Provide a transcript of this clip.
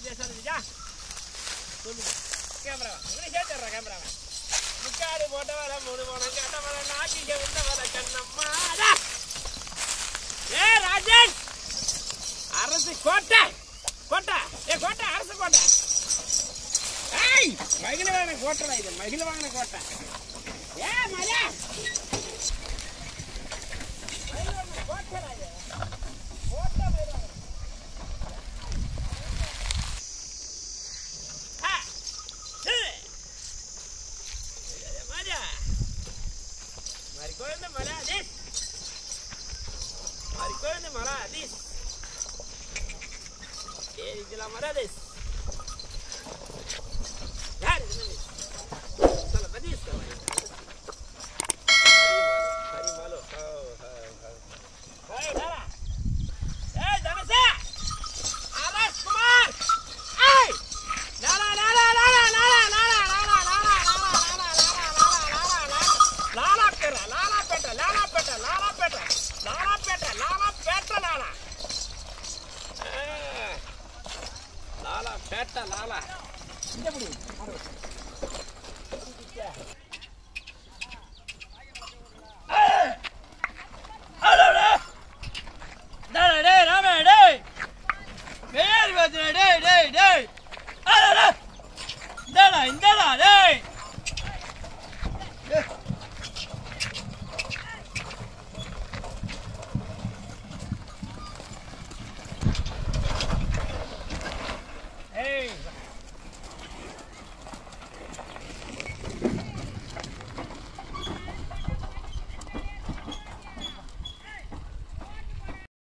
பேசாத விஜா சொல்லுங்க கேமரா உங்களை சேர்த்துறா கேமராவை முக்காடு போட்ட வர மூணு போன கட்ட வர நாக்கிங்க உண்ட வர கண்ணம்மாடா ஏ ராஜன் அரசு கோட்டை கோட்டை ஏ கோட்டை அரசு கோட்டை ஏய் மகிழ வாங்கின கோட்டை இது மகிழ வாங்கின கோட்டை ஏ மஜா மகிழ வாங்கின கோட்டை இது கோட்டை மகிழ வாங்கின ஆ ஏய் Maria. Maricona mara this. Maricona mara this. Eh, de la mara this. Yar, this. Sala badis ka. Hari malo. Oh, oh, oh. Hey, Dara. Hey, Dhanasa. Aras Kumar. Hey! Nala, nala, nala, nala, nala, nala, nala, nala, nala, nala, nala, nala. Lalapet Lalapet Lalapet Lalapet Lalapet Lalapet Lala Lalapet Lala